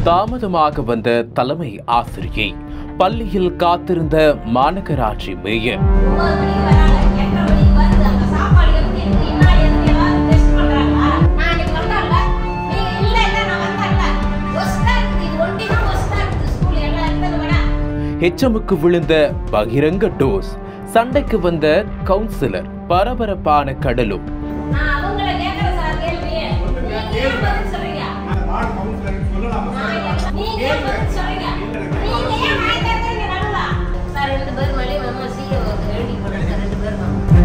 தாமதமாக வந்த தலைமை ஆசிரியை பள்ளியில் காத்திருந்த மாநகராட்சி மேயர் ஒன்பது மணிக்கு வராங்க எட்டரை மணிக்கு வருது அங்க சாப்பாடு எப்படி இருக்கு என்ன ஏதுன்னு எல்லாரும் டெஸ்ட் பண்றாங்களா நான் இன்னைக்கு வந்தேன்ல நீங்க இல்ல இல்ல நான் வந்தேன்ல ஒஸ்டா இருக்குது இது ஒண்டி தான் ஒஸ்டா இருக்குது ஸ்கூல் எல்லாம் இருந்தது விட ஹெச்எம்முக்கு விழுந்த பகிரங்க டோஸ் சண்டைக்கு வந்த கவுன்சிலர் பரபரப்பான கடலும் நான் அவங்கள கேக்குறேன் சார் கேள்வியே நீங்க ஏன் பதில் சொல்றீங்க நான் இல்ல. நீங்க ஏன் பதில் சொல்றீங்க நீங்க ஏன் வாய் திறந்தீங்க நடுவுல சார் ரெண்டு பேர் மேலே நம்ம சிஓ எழுதி போடுறோம் சார் ரெண்டு பேரும்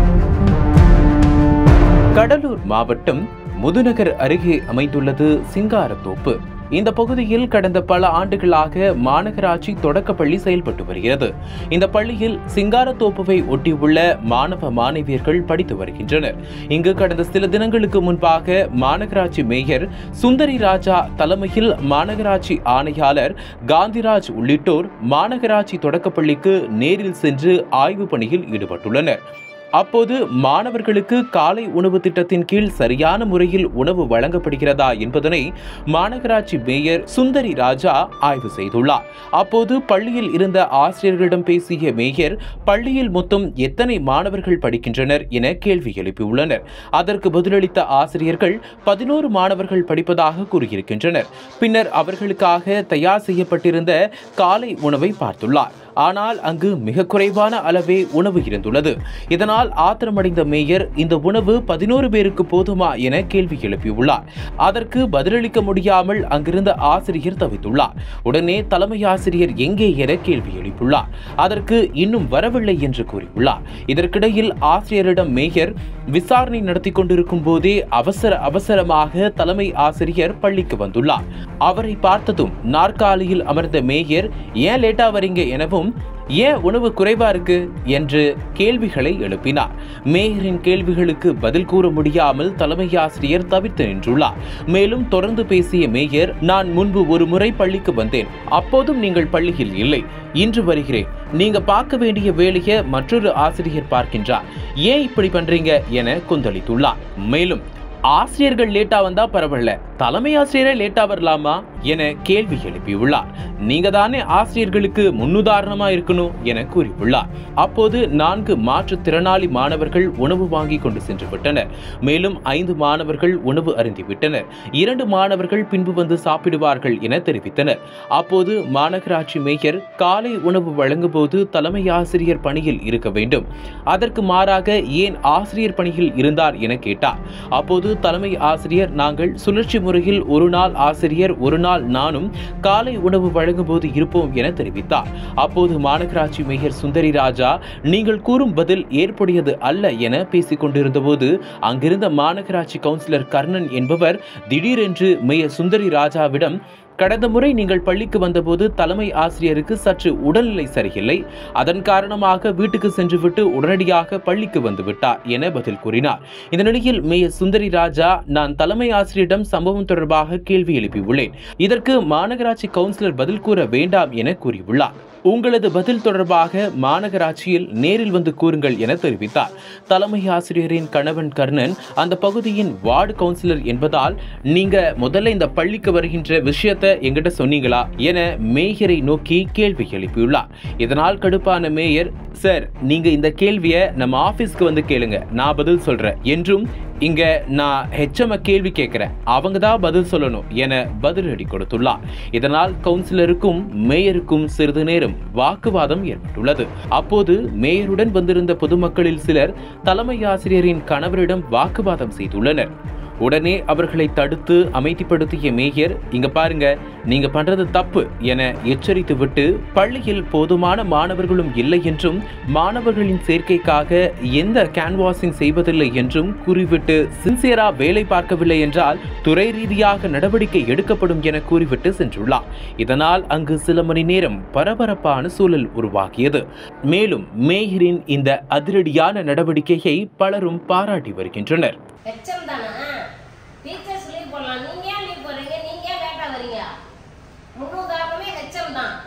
கடலூர் மாவட்டம் முதுநகர் அருகே அமைந்துள்ளது சிங்காரத்தோப்பு இந்த பகுதியில் கடந்த பல ஆண்டுகளாக மாநகராட்சி தொடக்கப்பள்ளி செயல்பட்டு வருகிறது இந்த பள்ளியில் சிங்காரத்தோப்புவை ஒட்டியுள்ள மாணவ மாணவியர்கள் படித்து வருகின்றனர் இங்கு கடந்த சில தினங்களுக்கு முன்பாக மாநகராட்சி மேயர் சுந்தரி ராஜா தலைமையில் மாநகராட்சி ஆணையாளர் காந்திராஜ் உள்ளிட்டோர் மாநகராட்சி தொடக்கப்பள்ளிக்கு நேரில் சென்று ஆய்வு பணியில் ஈடுபட்டுள்ளனர் அப்போது மாணவர்களுக்கு காலை உணவு திட்டத்தின் கீழ் சரியான முறையில் உணவு வழங்கப்படுகிறதா என்பதனை மாநகராட்சி மேயர் சுந்தரி ராஜா ஆய்வு செய்துள்ளார் அப்போது பள்ளியில் இருந்த ஆசிரியர்களிடம் பேசிய மேயர் பள்ளியில் மொத்தம் எத்தனை மாணவர்கள் படிக்கின்றனர் என கேள்வி எழுப்பியுள்ளனர் அதற்கு பதிலளித்த ஆசிரியர்கள் பதினோரு மாணவர்கள் படிப்பதாக கூறியிருக்கின்றனர் பின்னர் அவர்களுக்காக தயார் செய்யப்பட்டிருந்த காலை உணவை பார்த்துள்ளார் ஆனால் அங்கு மிக குறைவான அளவே உணவு இருந்துள்ளது இதனால் ஆத்திரமடைந்த மேயர் இந்த உணவு பதினோரு பேருக்கு போதுமா என கேள்வி எழுப்பியுள்ளார் அதற்கு பதிலளிக்க முடியாமல் அங்கிருந்த ஆசிரியர் தவித்துள்ளார் உடனே தலைமை ஆசிரியர் எங்கே என கேள்வி எழுப்பியுள்ளார் அதற்கு இன்னும் வரவில்லை என்று கூறியுள்ளார் இதற்கிடையில் ஆசிரியரிடம் மேயர் விசாரணை நடத்தி கொண்டிருக்கும் போதே அவசர அவசரமாக தலைமை ஆசிரியர் பள்ளிக்கு வந்துள்ளார் அவரை பார்த்ததும் நாற்காலியில் அமர்ந்த மேயர் ஏன் லேட்டா வரீங்க எனவும் ஏன் உணவு குறைவா இருக்கு என்று கேள்விகளை எழுப்பினார் மேயரின் கேள்விகளுக்கு பதில் கூற முடியாமல் தலைமை ஆசிரியர் தவிர்த்து நின்றுள்ளார் மேலும் தொடர்ந்து பேசிய மேயர் நான் முன்பு ஒரு முறை பள்ளிக்கு வந்தேன் அப்போதும் நீங்கள் பள்ளியில் இல்லை இன்று வருகிறேன் நீங்க பார்க்க வேண்டிய வேலையை மற்றொரு ஆசிரியர் பார்க்கின்றார் ஏன் இப்படி பண்றீங்க என கொந்தளித்துள்ளார் மேலும் ஆசிரியர்கள் லேட்டா வந்தா பரவாயில்ல தலைமை ஆசிரியரே லேட்டா வரலாமா என கேள்வி எழுப்பியுள்ளார் நீங்க தானே ஆசிரியர்களுக்கு முன்னுதாரணமா இருக்கணும் என கூறியுள்ளார் அப்போது நான்கு மாற்றுத்திறனாளி மாணவர்கள் உணவு வாங்கி கொண்டு சென்று விட்டனர் மேலும் ஐந்து மாணவர்கள் உணவு அருந்திவிட்டனர் இரண்டு மாணவர்கள் பின்பு வந்து சாப்பிடுவார்கள் என தெரிவித்தனர் அப்போது மாநகராட்சி மேயர் காலை உணவு வழங்கும் போது தலைமை ஆசிரியர் பணியில் இருக்க வேண்டும் அதற்கு மாறாக ஏன் ஆசிரியர் பணியில் இருந்தார் என கேட்டார் அப்போது தலைமை ஆசிரியர் நாங்கள் சுழற்சி முறையில் ஒரு நாள் ஆசிரியர் ஒரு நாள் நானும் காலை உணவு வழங்கும் போது இருப்போம் என தெரிவித்தார் அப்போது மாநகராட்சி மேயர் சுந்தரி ராஜா நீங்கள் கூறும் பதில் ஏற்புடையது அல்ல என பேசிக் கொண்டிருந்த போது அங்கிருந்த மாநகராட்சி கவுன்சிலர் கர்ணன் என்பவர் திடீரென்று மேயர் சுந்தரி ராஜாவிடம் கடந்த முறை நீங்கள் பள்ளிக்கு வந்தபோது தலைமை ஆசிரியருக்கு சற்று உடல்நிலை சரியில்லை அதன் காரணமாக வீட்டுக்கு சென்றுவிட்டு உடனடியாக பள்ளிக்கு வந்து விட்டார் என பதில் கூறினார் இந்த நிலையில் மேயர் சுந்தரி ராஜா நான் தலைமை ஆசிரியரிடம் சம்பவம் தொடர்பாக கேள்வி எழுப்பியுள்ளேன் இதற்கு மாநகராட்சி கவுன்சிலர் பதில் கூற வேண்டாம் என கூறியுள்ளார் உங்களது பதில் தொடர்பாக மாநகராட்சியில் நேரில் வந்து கூறுங்கள் என தெரிவித்தார் தலைமை ஆசிரியரின் கணவன் கர்ணன் அந்த பகுதியின் வார்டு கவுன்சிலர் என்பதால் நீங்க முதல்ல இந்த பள்ளிக்கு வருகின்ற விஷயத்தை எங்கிட்ட சொன்னீங்களா என மேயரை நோக்கி கேள்வி எழுப்பியுள்ளார் இதனால் கடுப்பான மேயர் சார் நீங்க இந்த கேள்வியை நம்ம ஆபீஸ்க்கு வந்து கேளுங்க நான் பதில் சொல்றேன் என்றும் இங்க நான் ஹெச்எம் கேள்வி கேட்கிறேன் அவங்க தான் பதில் சொல்லணும் என பதிலடி கொடுத்துள்ளார் இதனால் கவுன்சிலருக்கும் மேயருக்கும் சிறிது நேரம் வாக்குவாதம் ஏற்பட்டுள்ளது அப்போது மேயருடன் வந்திருந்த பொதுமக்களில் சிலர் தலைமை ஆசிரியரின் கணவரிடம் வாக்குவாதம் செய்துள்ளனர் உடனே அவர்களை தடுத்து அமைதிப்படுத்திய மேயர் இங்க பாருங்க நீங்க பண்றது தப்பு என எச்சரித்து விட்டு பள்ளியில் போதுமான மாணவர்களும் இல்லை என்றும் மாணவர்களின் சேர்க்கைக்காக எந்த கேன்வாசிங் செய்வதில்லை என்றும் கூறிவிட்டு சின்சியரா வேலை பார்க்கவில்லை என்றால் துறை ரீதியாக நடவடிக்கை எடுக்கப்படும் என கூறிவிட்டு சென்றுள்ளார் இதனால் அங்கு சில மணி நேரம் பரபரப்பான சூழல் உருவாகியது மேலும் மேயரின் இந்த அதிரடியான நடவடிக்கையை பலரும் பாராட்டி வருகின்றனர் ஹெச்எம் தானே டீச்சர்ஸ் லீவ் போடலாம் நீங்க ஏன் லீவ் போடுறீங்க நீங்க ஏன் லேட்டா வரீங்க முன்னுதாரணமே ஹெச்எம் தான்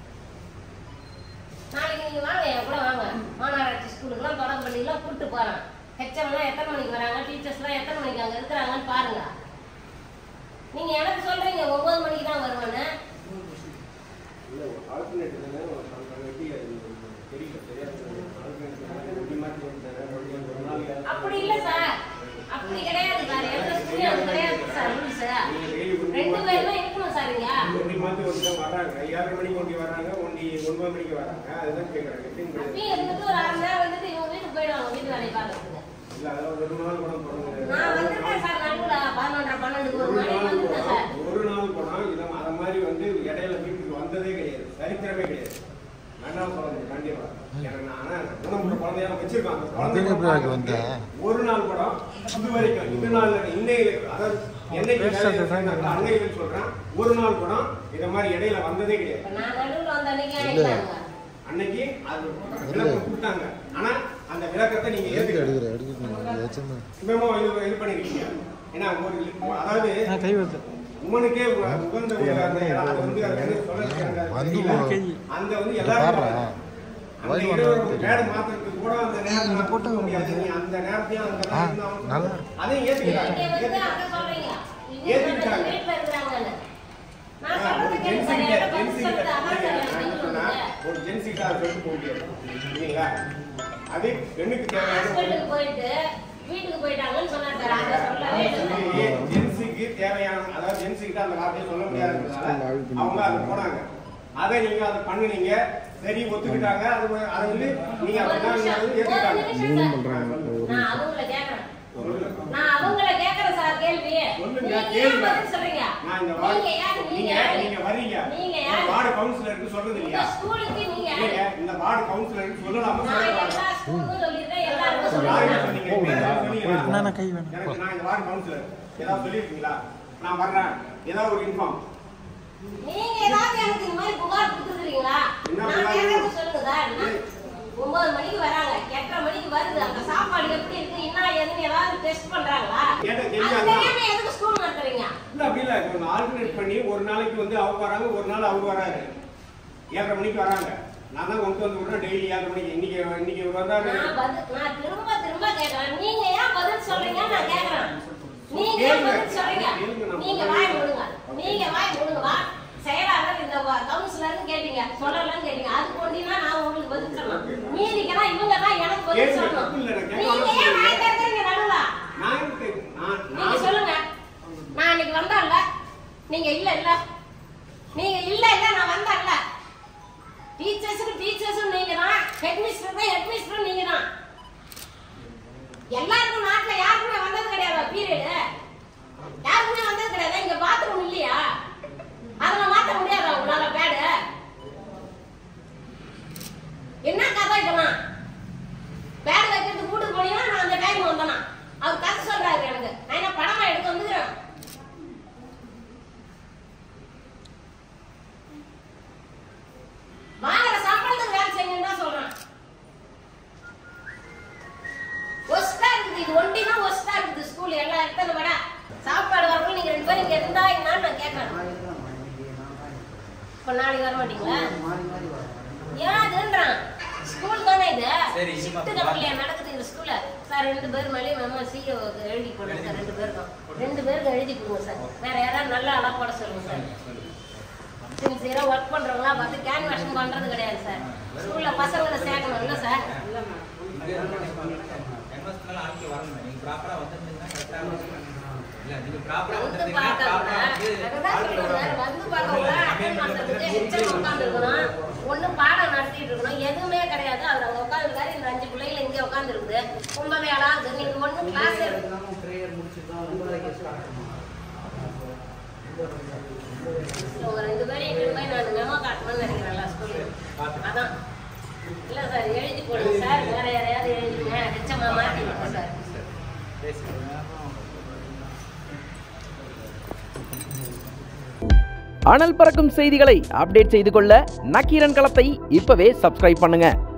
நாளைக்கு நீங்க வாங்க என் கூட வாங்க மாநகராட்சி ஸ்கூலுக்குலாம் தொடர்பள்ளிலாம் கூப்பிட்டு போறேன் ஹெச்எம்லாம் எத்தனை மணிக்கு வராங்க டீச்சர்ஸ்லாம் எத்தனை மணிக்கு அங்க இருக்கிறாங்கன்னு பாருங்க நீங்க எனக்கு சொல்றீங்க ஒன்பது மணிக்கு தான் வருவேன்னு ஆல்டர்னேட் தானே வெட்டி அது தெரியல தெரியாது ஆல்டர்னேட் ஒட்டி மாற்றி வந்துட்டாங்க மறுபடியும் ஒரு நாள் அப்படி இல்ல சார் அப்படி கிடையாது சார் எந்த ஸ்கூல்ல அது கிடையாது சார் ரூல்ஸ் ரெண்டு பேருமே இருக்கணும் சார் இங்க ஒண்டி மாற்றி ஒண்டி தான் வர்றாங்க ஏழரை மணிக்கு ஒண்டி வர்றாங்க ஒண்டி ஒன்பது மணிக்கு வர்றாங்க அதுதான் கேட்குறாங்க எப்படின்னு கிடையாது அப்பயும் இருந்துட்டு ஒரு அரை மணி நேரம் வந்துட்டு இவங்க வீட்டுக்கு போயிடுவாங்க வீட்டு வேலையை பார்க்கறதுக்கு இல்லை அதெல்லாம் ஒரு நாள் கூட போட நான் வந்துட்டேன் சார் நடுவுல பதினொன்றரை பன்னெண்டுக்கு ஒரு ஒரு மணி நாள் வந்துட்டேன் சார் போனா ஒரு நாள் போனா இதை அத மாதிரி வந்து இடையில வீட்டுக்கு வந்ததே கிடையாது சரித்திரமே கிடையாது வேண்டாம் சொல்றது கண்டிப்பா எனக்கு நான் ஆனா ஊனமுற்ற குழந்தையா வச்சிருக்கோம் அந்த குழந்தை அதுக்கு எப்படி அதுக்கு வந்த? ஒரு நாள் கூட இது வரைக்கும் இது நாள் இன்னைக்கு அதாவது என்னைக்கு வேலையில சேர்ந்தாங்களோ அன்னைக்கு சொல்றேன் ஒரு நாள் கூட இத மாதிரி இடையில வந்ததே கிடையாது இப்ப நான் நடுவுல வந்த அன்னைக்கு இல்ல. ஆயிட்டாங்க அன்னைக்கு அது விளக்கம் கொடுத்தாங்க ஆனா அந்த விளக்கத்தை நீங்க எதுக்கு ஏத்துக்கல எடுக்கிற எடுக்கணும் ஏதாச்சும் மெமோ இது இது பண்ணிருக்கீங்க ஏன்னா ஒரு அதாவது கை வைத்து உமனுக்கே உ- உகந்த ஒரு அந்த இடம், அது வந்து அது வந்து சொல்றதுக்கு எனக்கு அது வந்து தெரியல. அந்த வந்து எல்லாரும் பாடுறா. அந்த வயல் இருபது வந்தா பேடு மாத்துறதுக்கு கூட அந்த நேரத்துல நீங்க போட்டு கொடுக்க முடியாது. நீ அந்த நேரத்தையும் அங்க ஆ, இருந்தாலும் நல்லா. அதையும் ஏத்துக்கிறாங்க. நீங்க வந்து ஏத்துக்கிறாங்க. அங்க சொல்றீங்க இவங்க ஏத்துக்கிட்டாங்க. வந்து வீட்டுல இருக்கிறாங்கன்னு நான் ஆ, ஒரு சொல்றது கேளுங்க சார் ஜென்ஸுகிட்ட- என்கிட்ட பதில் ஜென்ஸுகிட்ட சொல்றது அதான் சார் எனக்கு என்ன தெரிய சொன்னா, வந்தது. ஒரு ஜென்ஸுகிட்ட அதை சொல்லிட்டு போக முடியாது. இல்லைங்களா? அது பெண்ணுக்கு தேவையான ஹாஸ்பிட்டலுக்கு போயிட்டு வீட்டுக்கு போயிட்டாங்கன்னு சொன்னார் சார் அங்க சொல்லவே இல்லை ஏ- ஜென்ஸுக்கு தேவையான அதாவது ஜென்ஸுக்கிட்ட அந்த வார்த்தையை சொல்ல முடியாதுன்றதால அவங்க அதை போனாங்க அதை நீங்க அதை பண்ணுனீங்க சரி ஒத்துக்கிட்டாங்க அது அதை வந்து நீங்க ஒரு அப்படிதான் நிமிஷம், வந்து ஒரு ஏத்துக்கிட்டாங்க நிமிஷம் சார். நான் அவங்கள கேக்குறேன். நான் அவங்கள கேக்குறேன் சார் கேள்வி. சொல்லுங்க, நீங்க ஏன் கேளுங்க. பதில் சொல்றீங்க? நான் இந்த வார்டு நீங்க யாரு? நீங்க நீங்க யாரு? நீங்க வர்றீங்க நீங்க இந்த யாரு? வார்டு கவுன்சிலருக்கு சொல்றது இந்த இல்லையா ஸ்கூலுக்கு நீங்க யாரு? இல்லைங்க இந்த வார்டு கவுன்சிலருக்கு சொல்லலாமா நான் சொல்லக்கூடாதா? எல்லா ஸ்கூலுக்கும் சொல்லியிருக்கேன், எல்லாருக்கும் யாருங்க சொல்லியிருக்கேன். சொன்னீங்க? இப்ப யாராவது சொன்னீங்களா? நான் கை வேணும் எனக்கு நான் இந்த வார்டு கவுன்சிலர் ஏதாவது சொல்லியிருக்கீங்களா நான் வர்றேன் ஏதாவது ஒரு இன்ஃபார்ம் நீங்க ஏதாவது எனக்கு இந்த மாதிரி புகார் கொடுத்துருக்கீங்களா? என்ன நான் புகார்? கேட்கறது சொல்லுங்க சார். நான் ஒன்பது மணிக்கு வராங்க எட்டரை மணிக்கு வருது அந்த சாப்பாடு எப்படி இருக்கு என்ன ஏதுன்னு ஏதாவது டெஸ்ட் பண்றாங்களா கேட்ட அது கேள்வி அதுதான். தெரியாம எதுக்கு ஸ்கூல் நடத்துறீங்க இல்ல அப்படி இல்ல இப்போ ஆல்டர்னேட் பண்ணி ஒரு நாளைக்கு வந்து அவங்க வராங்க ஒரு நாள் அவர் வராரு ஏழரை மணிக்கு வராங்க நான் தான் கொண்டு வந்து விடுறேன் டெய்லி ஏழரை மணிக்கு இன்னைக்கு இன்னைக்கு இவர் வந்தாரு நான் பதில் நான் திரும்ப திரும்ப கேக்குறேன் நீங்க ஏன் பதில் சொல்றீங்க நான் கேக்குறேன் நீங்க ஏன் கேளுங்க. பதில் சொல்றீங்க கேளுங்க, நான் நீங்க பதில் வாய் சொல்றேன். மூடுங்க நீங்க வாய் மூடுங்க வா செயலாளர் இந்த கவுன்சிலர்னு கேட்டீங்க சொல்லலன்னு கேட்டீங்க அது கொண்டினா நான் உங்களுக்கு பதில் சொல்லணும் மீதிக்கெல்லாம் இவங்க தான் எனக்கு பதில் கேளுங்க, சொல்லணும் தப்பு இல்ல, நான் நீங்க கேட்க ஏன் வாய் சொல்றேன். திறக்கிறீங்க நடுவுல நான் இருக்கு. நான் நீங்க நான் சொல்லுங்க நான் அன்னைக்கு வந்தேன்ல நீங்க இல்ல இல்ல நீங்க இல்ல இல்ல நான் வந்தேன்ல டீச்சர்ஸுக்கு டீச்சர்ஸும் நீங்க தான் ஹெட் மிஸ்டர் தான் ஹெட் மிஸ்டர் நீங்க தான் எல்லாருக்கும் நாட்டுல யாருக்குமே வந்தது கிடையாது பீரியடு யாருக்குமே வந்தது கிடையாது இங்க பாத்ரூம் இல்லையா அதெல்லாம் மாத்த முடியாதா உங்களால பேடு என்ன கதை இதெல்லாம் பேடு வைக்கிறதுக்கு வீட்டுக்கு போனீங்கன்னா நான் அந்த டைம் வந்தேனா அவர் கதை சொல்றாரு எனக்கு நான் என்ன படமா எடுக்க வந்துக்கிறேன் வாங்குற சம்பளத்துக்கு வேலை செய்யுங்கன்னு தான் சொல்றேன் ஒஸ்டா இருக்குது இது ஒண்டி தான் ஒஸ்டா இருக்குது ஸ்கூல் எல்லா இடத்துல விட சாப்பாடு வரப்போ நீங்க ரெண்டு பேரும் இங்க இருந்தா என்னன்னு நான் கேட்கறேன் இப்ப நாளைக்கு வர மாட்டீங்களா ஏன் அதுன்றான் ஸ்கூல் தானே இது ஷிஃப்ட் கம்பெனியா நடக்குது இந்த ஸ்கூல்ல சார் ரெண்டு பேர் மேலே மேமா சிஓ எழுதி போடுங்க சார் ரெண்டு பேருக்கும் ரெண்டு பேருக்கும் எழுதி கொடுங்க சார் வேற யாராவது நல்ல ஆளா போட சொல்லுங்க சார் சின்சியரா ஒர்க் பண்றவங்களா பார்த்து கேன் வாஷிங் பண்றது கிடையாது சார் ஸ்கூல்ல பசங்களை சேர்க்கணும் இல்ல சார் வந்து பார்க்கறவங்க அதுதான் சொல்றேன் வந்து பார்க்கறவங்க அட்டன் பண்றதுக்கு ஹெச்எம் உட்காந்துருக்கணும் ஒண்ணு பாடம் நடத்திட்டு இருக்கணும் எதுவுமே கிடையாது அவர் அங்க உட்காந்துருக்காரு இந்த அஞ்சு பிள்ளைகள் இங்க உட்காந்துருக்குது ஒன்பது ஏழாவது நீங்க ஒண்ணு கிளாஸ் உங்க ரெண்டு பேரும் எட்டு போய் நான் மெமோ காட்டணும்னு நினைக்கிறேன்ல ஸ்கூல்ல அதான் இல்ல சார் எழுதி போடுங்க சார் வேற யாரையாவது எழுதிங்க ஹெச்எம்மா மாத்தி விடுங்க சார் அனல் பறக்கும் செய்திகளை அப்டேட் செய்து கொள்ள நக்கீரன் களத்தை இப்பவே சப்ஸ்கிரைப் பண்ணுங்க